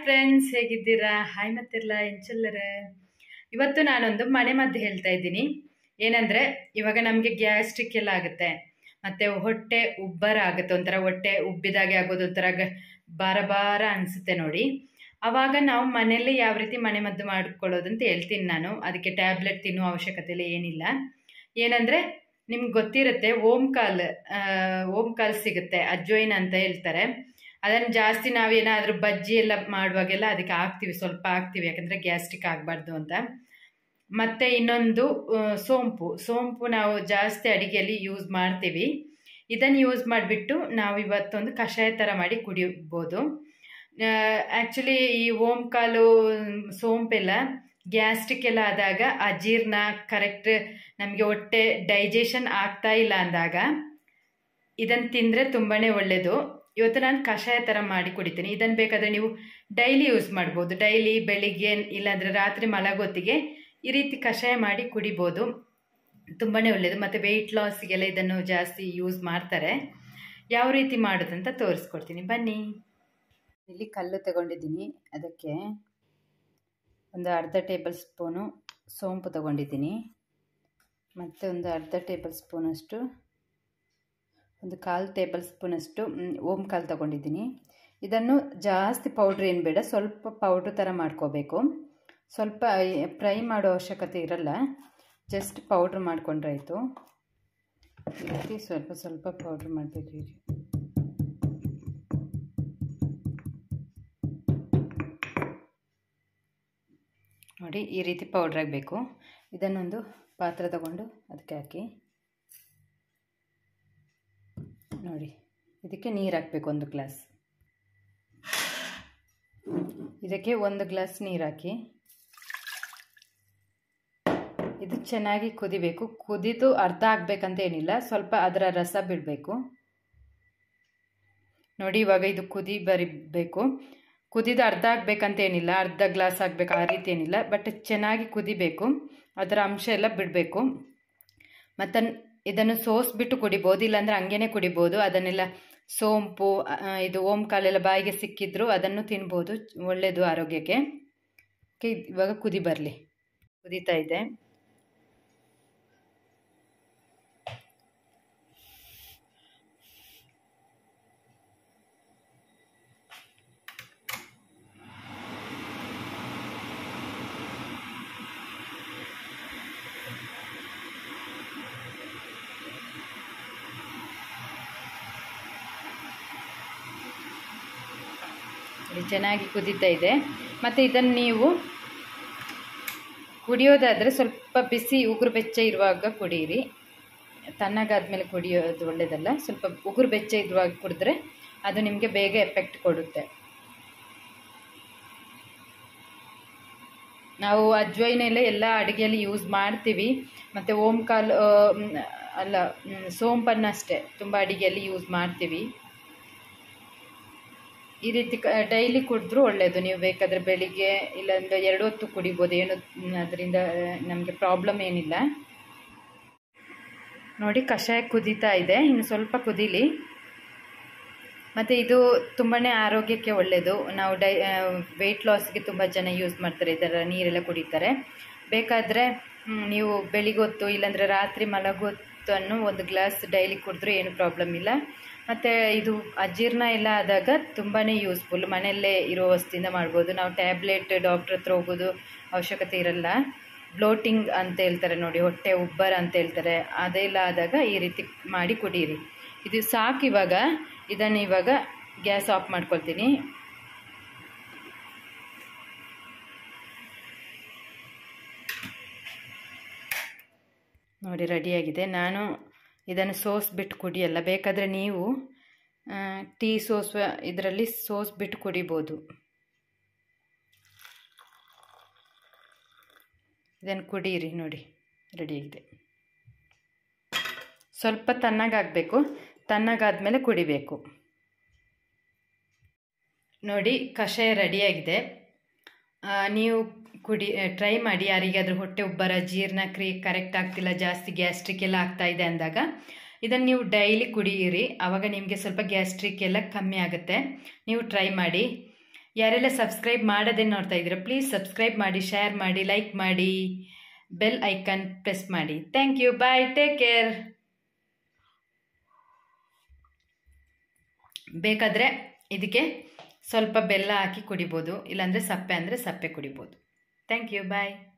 friends ಹೇಗಿದ್ದೀರಾ hi ಮತ್ತಿರಲ್ಲ ಎಂಚಲ್ಲರೆ ಇವತ್ತು ನಾನೊಂದು ಮನೆ ಮದ್ದು ಹೇಳ್ತಾ ಇದ್ದೀನಿ ಏನಂದರೆ ಇವಾಗ ನಮಗೆ ಗ್ಯಾಸ್ಟ್ರಿಕ್ ಎಲ್ಲ ಆಗುತ್ತೆ ಮತ್ತು ಹೊಟ್ಟೆ ಉಬ್ಬರ ಆಗುತ್ತೆ ಒಂಥರ ಹೊಟ್ಟೆ ಉಬ್ಬಿದಾಗೆ ಆಗೋದು ಒಂಥರ ಗ ಭಾರ ಭಾರ ಅನಿಸುತ್ತೆ ನೋಡಿ ಆವಾಗ ನಾವು ಮನೆಯಲ್ಲೇ ಯಾವ ರೀತಿ ಮನೆ ಮದ್ದು ಮಾಡ್ಕೊಳ್ಳೋದು ಅಂತ ಹೇಳ್ತೀನಿ ನಾನು ಅದಕ್ಕೆ ಟ್ಯಾಬ್ಲೆಟ್ ತಿನ್ನೋ ಅವಶ್ಯಕತೆ ಇಲ್ಲ ಏನಿಲ್ಲ ಏನಂದರೆ ನಿಮ್ಗೆ ಗೊತ್ತಿರುತ್ತೆ ಓಂಕಾಲ್ ಓಂಕಾಲ್ ಸಿಗುತ್ತೆ ಅಜ್ವೈನ್ ಅಂತ ಹೇಳ್ತಾರೆ ಅದನ್ನು ಜಾಸ್ತಿ ನಾವೇನಾದರೂ ಬಜ್ಜಿ ಎಲ್ಲ ಮಾಡುವಾಗೆಲ್ಲ ಅದಕ್ಕೆ ಹಾಕ್ತೀವಿ ಸ್ವಲ್ಪ ಹಾಕ್ತೀವಿ ಯಾಕಂದರೆ ಗ್ಯಾಸ್ಟ್ರಿಕ್ ಆಗಬಾರ್ದು ಅಂತ ಮತ್ತು ಇನ್ನೊಂದು ಆ, ಸೋಂಪು ಸೋಂಪು ನಾವು ಜಾಸ್ತಿ ಅಡಿಗೆಯಲ್ಲಿ ಯೂಸ್ ಮಾಡ್ತೀವಿ ಇದನ್ನು ಯೂಸ್ ಮಾಡಿಬಿಟ್ಟು ನಾವು ಇವತ್ತೊಂದು ಕಷಾಯ ಥರ ಮಾಡಿ ಕುಡಿಬೋದು ಆ್ಯಕ್ಚುಲಿ ಈ ಓಂಕಾಲು ಸೋಂಪೆಲ್ಲ ಗ್ಯಾಸ್ಟ್ರಿಕ್ ಎಲ್ಲ ಆದಾಗ ಅಜೀರ್ಣ ಕರೆಕ್ಟ್ ನಮಗೆ ಹೊಟ್ಟೆ ಡೈಜೆಷನ್ ಆಗ್ತಾ ಇಲ್ಲ ಅಂದಾಗ ಇದನ್ನು ತಿಂದರೆ ತುಂಬಾ ಒಳ್ಳೆಯದು ಇವತ್ತು ನಾನು ಕಷಾಯ ಥರ ಮಾಡಿ ಕುಡಿತೀನಿ ಇದನ್ನು ಬೇಕಾದರೆ ನೀವು ಡೈಲಿ ಯೂಸ್ ಮಾಡ್ಬೋದು ಡೈಲಿ ಬೆಳಿಗ್ಗೆ ಇಲ್ಲಾಂದರೆ ರಾತ್ರಿ ಮಲಗೊತ್ತಿಗೆ ಈ ರೀತಿ ಕಷಾಯ ಮಾಡಿ ಕುಡಿಬೋದು ತುಂಬಾ ಒಳ್ಳೆಯದು ಮತ್ತು ವೆಯ್ಟ್ ಲಾಸ್ಗೆಲ್ಲ ಇದನ್ನು ಜಾಸ್ತಿ ಯೂಸ್ ಮಾಡ್ತಾರೆ ಯಾವ ರೀತಿ ಮಾಡೋದಂತ ತೋರಿಸ್ಕೊಡ್ತೀನಿ ಬನ್ನಿ ಇಲ್ಲಿ ಕಲ್ಲು ತಗೊಂಡಿದ್ದೀನಿ ಅದಕ್ಕೆ ಒಂದು ಅರ್ಧ ಟೇಬಲ್ ಸ್ಪೂನು ಸೋಂಪು ತಗೊಂಡಿದ್ದೀನಿ ಮತ್ತು ಒಂದು ಅರ್ಧ ಟೇಬಲ್ ಸ್ಪೂನಷ್ಟು ಒಂದು ಕಾಲು ಟೇಬಲ್ ಸ್ಪೂನಷ್ಟು ಮ್, ಓಂಕಾಳು ತಗೊಂಡಿದ್ದೀನಿ ಇದನ್ನು ಜಾಸ್ತಿ ಪೌಡ್ರ್ ಏನು ಬೇಡ ಸ್ವಲ್ಪ ಪೌಡ್ರ್ ಥರ ಮಾಡ್ಕೋಬೇಕು ಸ್ವಲ್ಪ ಫ್ರೈ ಮಾಡೋ ಅವಶ್ಯಕತೆ ಇರಲ್ಲ ಜಸ್ಟ್ ಪೌಡ್ರ್ ಮಾಡ್ಕೊಂಡ್ರಾಯ್ತು ಈ ರೀತಿ ಸ್ವಲ್ಪ ಸ್ವಲ್ಪ ಪೌಡ್ರ್ ಮಾಡಬೇಕು ಹೀಗೆ ನೋಡಿ ಈ ರೀತಿ ಪೌಡ್ರ್ ಆಗಬೇಕು ಇದನ್ನೊಂದು ಪಾತ್ರೆ ತಗೊಂಡು ಅದಕ್ಕೆ ಹಾಕಿ ನೋಡಿ ಇದಕ್ಕೆ ನೀರು ಹಾಕಬೇಕು ಒಂದು ಗ್ಲಾಸ್ ಇದಕ್ಕೆ ಒಂದು ಗ್ಲಾಸ್ ನೀರು ಹಾಕಿ ಇದು ಚೆನ್ನಾಗಿ ಕುದಿಬೇಕು ಕುದಿದು ಅರ್ಧ ಆಗಬೇಕಂತ ಏನಿಲ್ಲ ಸ್ವಲ್ಪ ಅದರ ರಸ ಬಿಡಬೇಕು ನೋಡಿ ಇವಾಗ ಇದು ಕುದಿ ಬರಿಬೇಕು ಕುದಿದು ಅರ್ಧ ಆಗಬೇಕಂತ ಏನಿಲ್ಲ ಅರ್ಧ ಗ್ಲಾಸ್ ಆಗಬೇಕು ಆ ರೀತಿ ಏನಿಲ್ಲ ಬಟ್ ಚೆನ್ನಾಗಿ ಕುದಿಬೇಕು ಅದರ ಅಂಶ ಎಲ್ಲ ಬಿಡಬೇಕು ಮತ್ತು ಇದನ್ನು ಸೋಸ್ಬಿಟ್ಟು ಕುಡಿಬೋದು ಇಲ್ಲಾಂದರೆ ಹಂಗೇನೆ ಕುಡಿಬೋದು ಅದನ್ನೆಲ್ಲ ಸೋಂಪು ಆ, ಇದು ಓಂಕಾಲೆಲ್ಲ ಬಾಯಿಗೆ ಸಿಕ್ಕಿದ್ರು ಅದನ್ನು ತಿನ್ಬೋದು ಒಳ್ಳೆಯದು ಆರೋಗ್ಯಕ್ಕೆ ಓಕೆ ಇವಾಗ ಕುದಿ ಬರಲಿ ಕುದೀತಾ ಇದೆ ಇದು ಚೆನ್ನಾಗಿ ಕುದೀತಾ ಇದೆ ಮತ್ತು ಇದನ್ನು ನೀವು ಕುಡಿಯೋದಾದರೆ ಸ್ವಲ್ಪ ಬಿಸಿ ಉಗುರು ಬೆಚ್ಚ ಇರುವಾಗ ಕುಡಿಯಿರಿ ತಣ್ಣಗಾದ್ಮೇಲೆ ಕುಡಿಯೋದು ಒಳ್ಳೆಯದಲ್ಲ ಸ್ವಲ್ಪ ಉಗುರು ಬೆಚ್ಚ ಇರುವಾಗ ಕುಡಿದ್ರೆ ಅದು ನಿಮಗೆ ಬೇಗ ಎಫೆಕ್ಟ್ ಕೊಡುತ್ತೆ ನಾವು ಅಜ್ವೈನೆಲ್ಲ ಎಲ್ಲ ಅಡುಗೆಯಲ್ಲಿ ಯೂಸ್ ಮಾಡ್ತೀವಿ ಮತ್ತು ಓಂಕಾಲ್ ಆ, ಮ್, ಅಲ್ಲ ಮ್, ಸೋಂಪನ್ನಷ್ಟೇ ತುಂಬ ಅಡುಗೆಯಲ್ಲಿ ಯೂಸ್ ಮಾಡ್ತೀವಿ ಈ ರೀತಿ ಕ ಡೈಲಿ ಕುಡಿದ್ರೂ ಒಳ್ಳೆಯದು ನೀವು ಬೇಕಾದರೆ ಬೆಳಿಗ್ಗೆ ಇಲ್ಲಾಂದರೆ ಎರಡು ಹೊತ್ತು ಕುಡಿಬೋದು ಏನು ಅದರಿಂದ ನಮಗೆ ಪ್ರಾಬ್ಲಮ್ ಏನಿಲ್ಲ ನೋಡಿ ಕಷಾಯ ಕುದೀತಾ ಇದೆ ಇನ್ನು ಸ್ವಲ್ಪ ಕುದೀಲಿ ಮತ್ತು ಇದು ತುಂಬಾ ಆರೋಗ್ಯಕ್ಕೆ ಒಳ್ಳೆಯದು ನಾವು ಡೈ ವೆಯ್ಟ್ ಲಾಸ್ಗೆ ತುಂಬ ಜನ ಯೂಸ್ ಮಾಡ್ತಾರೆ ಇದರ ನೀರೆಲ್ಲ ಕುಡಿತಾರೆ ಬೇಕಾದರೆ ನೀವು ಬೆಳಿಗೊತ್ತು ಇಲ್ಲಾಂದರೆ ರಾತ್ರಿ ಮಲಗೊತ್ತನ್ನು ಒಂದು ಗ್ಲಾಸ್ ಡೈಲಿ ಕುಡಿದ್ರೂ ಏನು ಪ್ರಾಬ್ಲಮ್ ಇಲ್ಲ ಮತ್ತು ಇದು ಅಜೀರ್ಣ ಎಲ್ಲ ಆದಾಗ ತುಂಬಾ ಯೂಸ್ಫುಲ್ ಮನೆಯಲ್ಲೇ ಇರೋ ವಸ್ತುವಿಂದ ಮಾಡ್ಬೋದು ನಾವು ಟ್ಯಾಬ್ಲೆಟ್ ಡಾಕ್ಟ್ರ್ ಹತ್ರ ಹೋಗೋದು ಅವಶ್ಯಕತೆ ಇರಲ್ಲ ಬ್ಲೋಟಿಂಗ್ ಅಂತ ಹೇಳ್ತಾರೆ ನೋಡಿ ಹೊಟ್ಟೆ ಉಬ್ಬರ ಅಂತ ಹೇಳ್ತಾರೆ ಅದೆಲ್ಲ ಆದಾಗ ಈ ರೀತಿ ಮಾಡಿ ಕುಡೀರಿ ಇದು ಸಾಕು ಇವಾಗ ಇದನ್ನು ಇವಾಗ ಗ್ಯಾಸ್ ಆಫ್ ಮಾಡ್ಕೊಳ್ತೀನಿ ನೋಡಿ ರೆಡಿಯಾಗಿದೆ ನಾನು ಇದನ್ನು ಸೋಸ್ಬಿಟ್ಟು ಕುಡಿಯಲ್ಲ ಬೇಕಾದರೆ ನೀವು ಆ, ಟೀ ಸೋಸುವ ಇದರಲ್ಲಿ ಸೋಸ್ಬಿಟ್ಟು ಕುಡಿಬೋದು ಇದನ್ನು ಕುಡೀರಿ ನೋಡಿ ರೆಡಿಯಾಗಿದೆ ಸ್ವಲ್ಪ ತಣ್ಣಗಾಗಬೇಕು ತಣ್ಣಗಾದ್ಮೇಲೆ ಕುಡಿಬೇಕು ನೋಡಿ ಕಷಾಯ ರೆಡಿಯಾಗಿದೆ ಆ, ನೀವು ಕುಡಿ ಟ್ರೈ ಮಾಡಿ ಯಾರಿಗಾದ್ರೂ ಹೊಟ್ಟೆ ಉಬ್ಬರ ಜೀರ್ಣ ಕ್ರಿಯೆ ಕರೆಕ್ಟ್ ಆಗ್ತಿಲ್ಲ ಜಾಸ್ತಿ ಗ್ಯಾಸ್ಟ್ರಿಕ್ ಎಲ್ಲ ಆಗ್ತಾ ಇದೆ ಅಂದಾಗ ಇದನ್ನು ನೀವು ಡೈಲಿ ಕುಡಿಯಿರಿ ಆವಾಗ ನಿಮಗೆ ಸ್ವಲ್ಪ ಗ್ಯಾಸ್ಟ್ರಿಕ್ ಎಲ್ಲ ಕಮ್ಮಿ ಆಗುತ್ತೆ ನೀವು ಟ್ರೈ ಮಾಡಿ ಯಾರೆಲ್ಲ ಸಬ್ಸ್ಕ್ರೈಬ್ ಮಾಡದೆ ನೋಡ್ತಾ ಇದ್ದೀರಾ ಪ್ಲೀಸ್ ಸಬ್ಸ್ಕ್ರೈಬ್ ಮಾಡಿ ಶೇರ್ ಮಾಡಿ ಲೈಕ್ ಮಾಡಿ ಬೆಲ್ ಐಕನ್ ಪ್ರೆಸ್ ಮಾಡಿ thank you bye take care ಬೇಕಾದರೆ ಇದಕ್ಕೆ ಸ್ವಲ್ಪ ಬೆಲ್ಲ ಹಾಕಿ ಕುಡಿಬೋದು ಇಲ್ಲಾಂದರೆ ಸಪ್ಪೆ ಅಂದರೆ ಸಪ್ಪೆ ಕುಡಿಬೋದು ಥ್ಯಾಂಕ್ ಯು ಬಾಯ್